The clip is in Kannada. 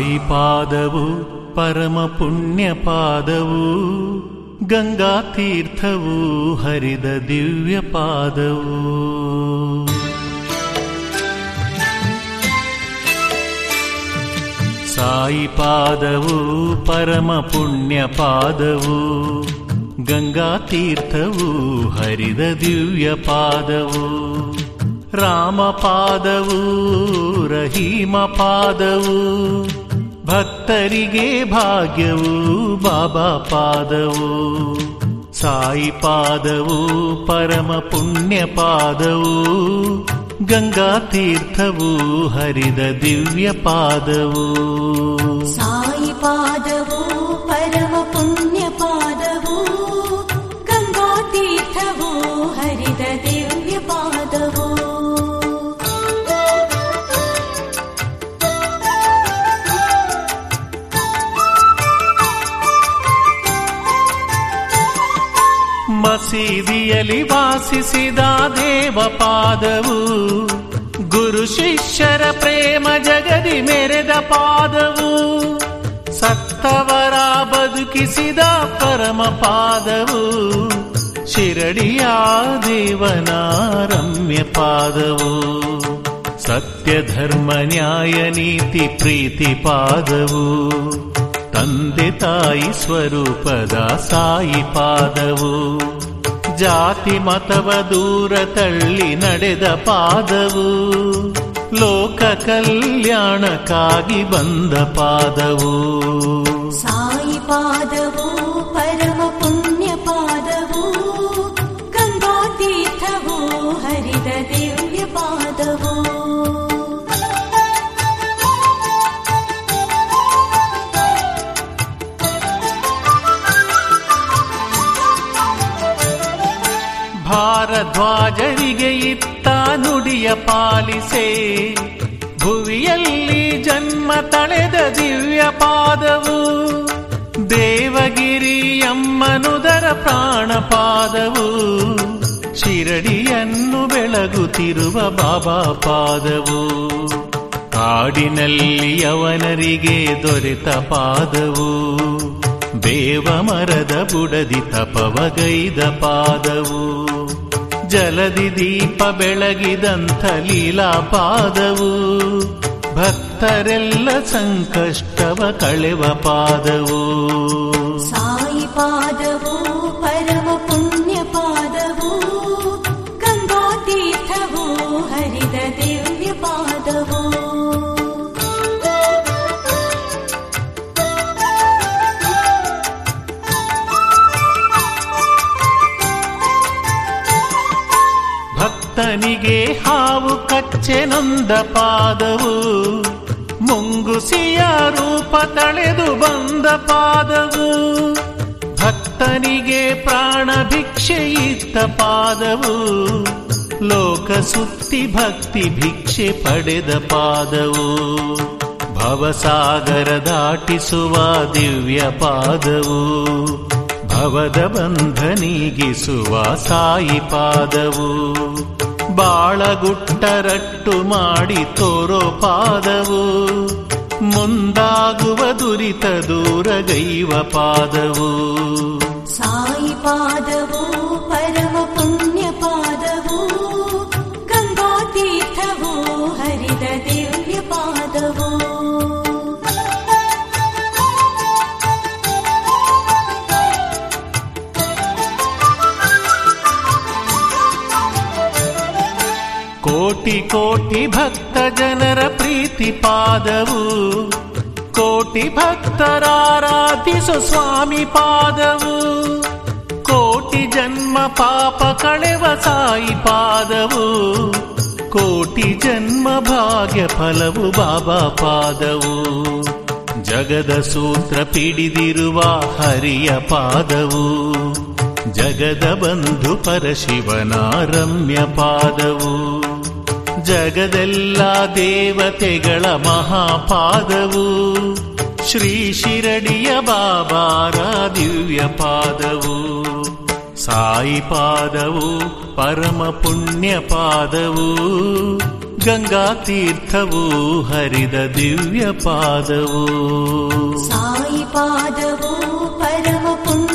ಸಾಯಿ ಪಾದವು ಪರಮ ಪುಣ್ಯ ಪಾದವು ಗಂಗಾ ತೀರ್ಥವು ಹರಿದ ದಿವ್ಯ ಪಾದವು ಸಾಯಿ ಪಾದವು ಪರಮ ಪುಣ್ಯ ಪಾದವು ಗಂಗಾ ತೀರ್ಥವು ಹರಿದ ದಿವ್ಯ ಪಾದವು ರಾಮ ಪಾದವು ರಹೀಮ ಪಾದವು ಭಕ್ತರಿಗೆ ಭಾಗ್ಯವು ಬಾಬಾ ಪಾದವು ಸಾಯಿ ಪಾದವು ಪರಮ ಪುಣ್ಯ ಪಾದವು ಗಂಗಾ ತೀರ್ಥವು ಹರಿದ ದಿವ್ಯ ಪಾದವು ಸಾಯಿ ಪಾದವು ಪರಮ ಪುಣ್ಯ ಪಾದವು ಗಂಗಾ ತೀರ್ಥವು ಹರಿದ ದಿವ್ಯ ಪಾದವು ಮಸೀದಿಯಲ್ಲಿ ವಾಸಿಸಿದ ದೇವ ಪಾದವು ಗುರು ಶಿಷ್ಯರ ಪ್ರೇಮ ಜಗದಿ ಮೆರೆದ ಪಾದವು ಸತ್ತವರ ಬದುಕಿಸಿದ ಪರಮ ಪಾದವು ಶಿರಡಿಯ ದೇವನ ರಮ್ಯ ಪಾದವು ಸತ್ಯ ಧರ್ಮ ನ್ಯಾಯ ನೀತಿ ಪ್ರೀತಿ ಪಾದವು ತಂದೆ ತಾಯಿ ಸ್ವರೂಪದ ಸಾಯಿ ಪಾದವು ಜಾತಿ ಮತವ ದೂರ ತಳ್ಳಿ ನಡೆದ ಪಾದವು ಲೋಕ ಕಲ್ಯಾಣಕ್ಕಾಗಿ ಬಂದ ಪಾದವು ಸಾಯಿ ಪಾದವು ಪರಮ ಪುಣ್ಯ ಪಾದವು ಗಂಗಾ ತೀರ್ಥವು ಹರಿದ ದಿವ್ಯ ಪಾದವು ಭಾರದ್ವಾಜರಿಗೆ ಇತ್ತ ನುಡಿಯ ಪಾಲಿಸೆ ಭುವಿಯಲ್ಲಿ ಜನ್ಮ ತಳೆದ ದಿವ್ಯ ಪಾದವು ದೇವಗಿರಿ ಅಮ್ಮನುದರ ಪ್ರಾಣ ಪಾದವು ಶಿರಡಿಯನ್ನು ಬೆಳಗುತ್ತಿರುವ ಬಾಬಾ ಪಾದವು ಕಾಡಿನಲ್ಲಿ ಅವನರಿಗೆ ದೊರೆತ ಪಾದವು ದೇವ ಮರದ ಬುಡದಿ ತಪವಗೈದ ಪಾದವು ಜಲದಿ ದೀಪ ಬೆಳಗಿದಂಥ ಲೀಲಾ ಪಾದವು ಭಕ್ತರೆಲ್ಲ ಸಂಕಷ್ಟವ ಕಳೆವ ಪಾದವು ಸಾಯಿ ಪಾದವು ಪರಮ ಪುಣ್ಯ ಪಾದವು ಗಂಗಾ ತೀರ್ಥವು ಹರಿದ ದಿವ್ಯ ಪಾದವು ಭಕ್ತನಿಗೆ ಹಾವು ಕಚ್ಚೆ ನೊಂದ ಪಾದವು ಮುಂಗುಸಿಯ ರೂಪ ತಳೆದು ಬಂದ ಪಾದವು ಭಕ್ತನಿಗೆ ಪ್ರಾಣ ಭಿಕ್ಷೆ ಇತ್ತ ಪಾದವು ಲೋಕ ಸುತ್ತಿ ಭಕ್ತಿ ಭಿಕ್ಷೆ ಪಡೆದ ಪಾದವು ಭವಸಾಗರ ದಾಟಿಸುವ ದಿವ್ಯ ಪಾದವು ಭವದ ಬಂಧ ನೀಗಿಸುವ ಸಾಯಿ ಪಾದವು ಬಾಳಗುಟ್ಟರಟ್ಟು ಮಾಡಿ ತೋರೋ ಪಾದವು ಮುಂದಾಗುವ ದುರಿತ ದೂರಗೈವ ಪಾದವು ಸಾಯಿ ಪಾದವು ಪರಮ ಪುಣ್ಯ ಪಾದವು ಗಂಗಾ ತೀರ್ಥವು ಹರಿದ ದಿವ್ಯ ಪಾದವು ಕೋಟಿ ಕೋಟಿ ಭಕ್ತ ಜನರ ಪ್ರೀತಿ ಪಾದವು ಕೋಟಿ ಭಕ್ತರಾರಾಧಿಸು ಸ್ವಾಮಿ ಪಾದವು ಕೋಟಿ ಜನ್ಮ ಪಾಪ ಕಳೆವ ಸಾಯಿ ಪಾದವು ಕೋಟಿ ಜನ್ಮ ಭಾಗ್ಯ ಫಲವು ಬಾಬಾ ಪಾದವು ಜಗದ ಸೂತ್ರ ಪಿಡಿದಿರುವ ಹರಿಯ ಪಾದವು ಜಗದ ಬಂಧು ಪರಶಿವನ ರಮ್ಯ ಪಾದವು ಜಗದೆಲ್ಲ ದೇವತೆಗಳ ಮಹಾಪಾದವು ಶ್ರೀ ಶಿರಡಿಯ ಬಾಬಾರ ದಿವ್ಯ ಪಾದವು ಸಾಯಿ ಪಾದವು ಪರಮ ಪುಣ್ಯ ಪಾದವು ಗಂಗಾ ತೀರ್ಥವು ಹರಿದ ದಿವ್ಯ ಪಾದವು ಸಾಯಿ ಪಾದವು ಪರಮ ಪುಣ್ಯ